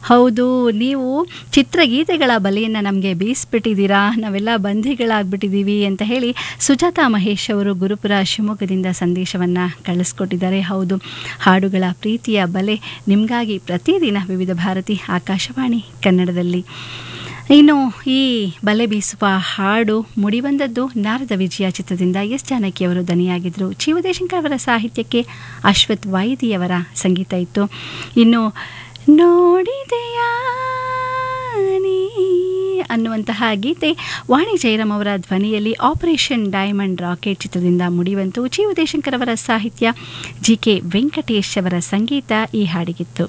ಹೌದು ನೀವು ಚಿತ್ರಗೀತೆಗಳ ಬಲೆಯನ್ನು ನಮಗೆ ಬೀಸ್ಬಿಟ್ಟಿದ್ದೀರಾ ನಾವೆಲ್ಲ ಬಂಧಿಗಳಾಗ್ಬಿಟ್ಟಿದ್ದೀವಿ ಅಂತ ಹೇಳಿ ಸುಜಾತಾ ಮಹೇಶ್ ಅವರು ಗುರುಪುರ ಶಿವಮೊಗ್ಗದಿಂದ ಸಂದೇಶವನ್ನು ಕಳಿಸ್ಕೊಟ್ಟಿದ್ದಾರೆ ಹೌದು ಹಾಡುಗಳ ಪ್ರೀತಿಯ ಬಲೆ ನಿಮಗಾಗಿ ಪ್ರತಿದಿನ ವಿವಿಧ ಭಾರತಿ ಆಕಾಶವಾಣಿ ಕನ್ನಡದಲ್ಲಿ ಇನ್ನು ಈ ಬಲೆ ಬೀಸುವ ಹಾಡು ಮುಡಿಬಂದದ್ದು ನಾರದ ವಿಜಯ ಚಿತ್ರದಿಂದ ಎಸ್ ಜಾನಕಿಯವರು ದನಿಯಾಗಿದ್ದರು ಚಿ ಉದಯಶಂಕರ್ ಅವರ ಸಾಹಿತ್ಯಕ್ಕೆ ಅಶ್ವಥ್ ವೈದಿಯವರ ಸಂಗೀತ ಇತ್ತು ಇನ್ನು ನೋಡಿದೆಯಾ ನೀ ಅನ್ನುವಂತಹ ಗೀತೆ ವಾಣಿ ಜಯರಾಮ್ ಅವರ ಧ್ವನಿಯಲ್ಲಿ ಆಪರೇಷನ್ ಡೈಮಂಡ್ ರಾಕೆಟ್ ಚಿತ್ರದಿಂದ ಮುಡಿವಂತು ಚಿ ಉದಯಶಂಕರ್ ಅವರ ಸಾಹಿತ್ಯ ಜಿ ಕೆ ವೆಂಕಟೇಶ್ ಅವರ ಸಂಗೀತ ಈ ಹಾಡಿಗಿತ್ತು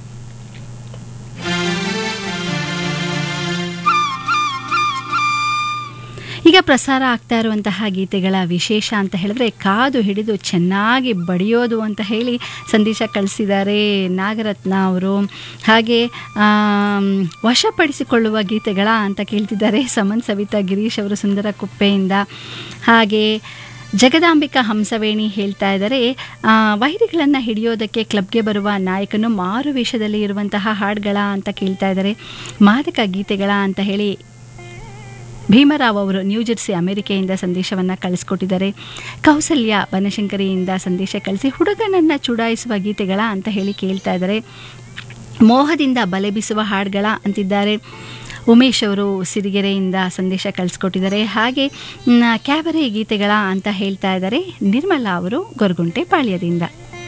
ಈಗ ಪ್ರಸಾರ ಆಗ್ತಾ ಇರುವಂತಹ ಗೀತೆಗಳ ವಿಶೇಷ ಅಂತ ಹೇಳಿದ್ರೆ ಕಾದು ಹಿಡಿದು ಚೆನ್ನಾಗಿ ಬಡಿಯೋದು ಅಂತ ಹೇಳಿ ಸಂದೇಶ ಕಳಿಸಿದ್ದಾರೆ ನಾಗರತ್ನ ಅವರು ಹಾಗೆ ಆಮ್, ವಶಪಡಿಸಿಕೊಳ್ಳುವ ಗೀತೆಗಳ ಅಂತ ಕೇಳ್ತಿದ್ದಾರೆ ಸಮನ್ ಸವಿತಾ ಗಿರೀಶ್ ಅವರು ಸುಂದರ ಕುಪ್ಪೆಯಿಂದ ಹಾಗೆ ಜಗದಾಂಬಿಕಾ ಹಂಸವೇಣಿ ಹೇಳ್ತಾ ಇದ್ದಾರೆ ಆ, ವೈರಿಗಳನ್ನು ಹಿಡಿಯೋದಕ್ಕೆ ಕ್ಲಬ್ಗೆ ಬರುವ ನಾಯಕನು ಮಾರು ವೇಷದಲ್ಲಿ ಇರುವಂತಹ ಹಾಡುಗಳ ಅಂತ ಕೇಳ್ತಾ ಇದ್ದಾರೆ ಮಾದಕ ಗೀತೆಗಳ ಅಂತ ಹೇಳಿ ಭೀಮರಾವ್ ಅವರು ನ್ಯೂಜೆರ್ಸಿ ಅಮೆರಿಕೆಯಿಂದ ಸಂದೇಶವನ್ನು ಕಳಿಸ್ಕೊಟ್ಟಿದ್ದಾರೆ ಕೌಸಲ್ಯ ಬನಶಂಕರಿಯಿಂದ ಸಂದೇಶ ಕಳಿಸಿ ಹುಡುಗನನ್ನು ಚುಡಾಯಿಸುವ ಗೀತೆಗಳ ಅಂತ ಹೇಳಿ ಕೇಳ್ತಾ ಇದ್ದಾರೆ ಮೋಹದಿಂದ ಬಲೆ ಬೀಸುವ ಹಾಡುಗಳ ಅಂತಿದ್ದಾರೆ ಉಮೇಶ್ ಅವರು ಸಿರಿಗೆರೆಯಿಂದ ಸಂದೇಶ ಕಳಿಸ್ಕೊಟ್ಟಿದ್ದಾರೆ ಹಾಗೆ ಮ್, ಕ್ಯಾಬರೆ ಗೀತೆಗಳ ಅಂತ ಹೇಳ್ತಾ ಇದ್ದಾರೆ ನಿರ್ಮಲಾ ಅವರು ಗೊರಗುಂಟೆ ಪಾಳ್ಯದಿಂದ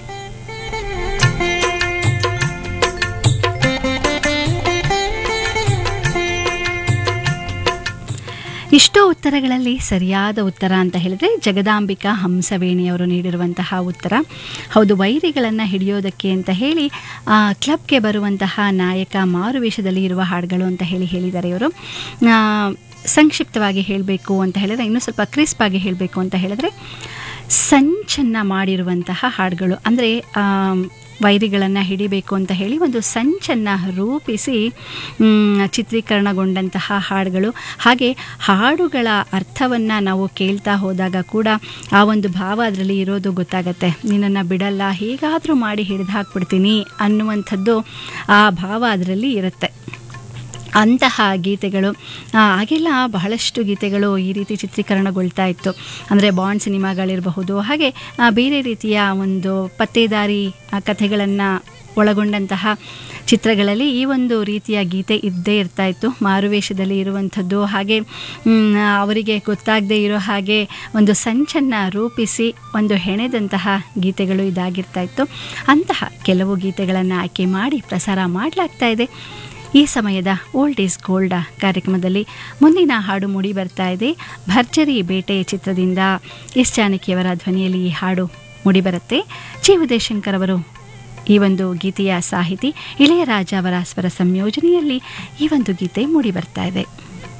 ಇಷ್ಟೋ ಉತ್ತರಗಳಲ್ಲಿ ಸರಿಯಾದ ಉತ್ತರ ಅಂತ ಹೇಳಿದ್ರೆ ಜಗದಾಂಬಿಕಾ ಹಂಸವೇಣಿಯವರು ನೀಡಿರುವಂತಹ ಉತ್ತರ ಹೌದು ವೈರಿಗಳನ್ನು ಹಿಡಿಯೋದಕ್ಕೆ ಅಂತ ಹೇಳಿ ಆ, ಕ್ಲಬ್ಗೆ ಬರುವಂತಹ ನಾಯಕ ಮಾರುವೇಷದಲ್ಲಿ ಇರುವ ಹಾಡುಗಳು ಅಂತ ಹೇಳಿ ಹೇಳಿದ್ದಾರೆ ಇವರು ಆ, ಸಂಕ್ಷಿಪ್ತವಾಗಿ ಹೇಳಬೇಕು ಅಂತ ಹೇಳಿದ್ರೆ ಇನ್ನೂ ಸ್ವಲ್ಪ ಕ್ರಿಸ್ಪ್ ಆಗಿ ಹೇಳಬೇಕು ಅಂತ ಹೇಳಿದ್ರೆ ಸಂಚನ್ನು ಮಾಡಿರುವಂತಹ ಹಾಡುಗಳು ಅಂದರೆ ವೈರಿಗಳನ್ನು ಹಿಡಿಬೇಕು ಅಂತ ಹೇಳಿ ಒಂದು ಸಂಚನ್ನು ರೂಪಿಸಿ ಮ್, ಚಿತ್ರೀಕರಣಗೊಂಡಂತಹ ಹಾಡುಗಳು ಹಾಗೆ ಹಾಡುಗಳ ಅರ್ಥವನ್ನು ನಾವು ಕೇಳ್ತಾ ಹೋದಾಗ ಕೂಡ ಆ ಒಂದು ಭಾವ ಅದರಲ್ಲಿ ಇರೋದು ಗೊತ್ತಾಗತ್ತೆ ನಿನ್ನನ್ನು ಬಿಡಲ್ಲ ಹೇಗಾದರೂ ಮಾಡಿ ಹಿಡಿದು ಹಾಕ್ಬಿಡ್ತೀನಿ ಅನ್ನುವಂಥದ್ದು ಆ ಭಾವ ಅದರಲ್ಲಿ ಇರುತ್ತೆ ಅಂತಹ ಗೀತೆಗಳು ಆ, ಆಗೆಲ್ಲ ಬಹಳಷ್ಟು ಗೀತೆಗಳು ಈ ರೀತಿ ಚಿತ್ರೀಕರಣಗೊಳ್ತಾ ಇತ್ತು ಅಂದರೆ ಬಾಂಡ್ ಸಿನಿಮಾಗಳಿರಬಹುದು ಹಾಗೆ ಆ, ಬೇರೆ ರೀತಿಯ ಒಂದು ಪತ್ತೇದಾರಿ ಕಥೆಗಳನ್ನು ಒಳಗೊಂಡಂತಹ ಚಿತ್ರಗಳಲ್ಲಿ ಈ ಒಂದು ರೀತಿಯ ಗೀತೆ ಇದ್ದೇ ಇರ್ತಾ ಇತ್ತು ಮಾರುವೇಷದಲ್ಲಿ ಇರುವಂಥದ್ದು ಹಾಗೆ ಮ್, ಅವರಿಗೆ ಗೊತ್ತಾಗದೇ ಇರೋ ಹಾಗೆ ಒಂದು ಸಂಚನ್ನು ರೂಪಿಸಿ ಒಂದು ಹೆಣೆದಂತಹ ಗೀತೆಗಳು ಇದಾಗಿರ್ತಾ ಇತ್ತು ಅಂತಹ ಕೆಲವು ಗೀತೆಗಳನ್ನು ಆಯ್ಕೆ ಮಾಡಿ ಪ್ರಸಾರ ಮಾಡಲಾಗ್ತಾ ಇದೆ ಈ ಸಮಯದ ಓಲ್ಡ್ ಈಸ್ ಗೋಲ್ಡ್ ಕಾರ್ಯಕ್ರಮದಲ್ಲಿ ಮುಂದಿನ ಹಾಡು ಮೂಡಿ ಬರ್ತಾ ಇದೆ ಭರ್ಜರಿ ಬೇಟೆ ಚಿತ್ರದಿಂದ ಎಸ್ ಜಾನಕಿಯವರ ಧ್ವನಿಯಲ್ಲಿ ಈ ಹಾಡು ಮೂಡಿಬರುತ್ತೆ ಚಿ ಉದಯಶಂಕರ್ ಅವರು ಈ ಒಂದು ಗೀತೆಯ ಸಾಹಿತಿ ಇಳೆಯರಾಜ ಅವರ ಸ್ವರ ಸಂಯೋಜನೆಯಲ್ಲಿ ಈ ಒಂದು ಗೀತೆ ಮೂಡಿ ಬರ್ತಾ ಇದೆ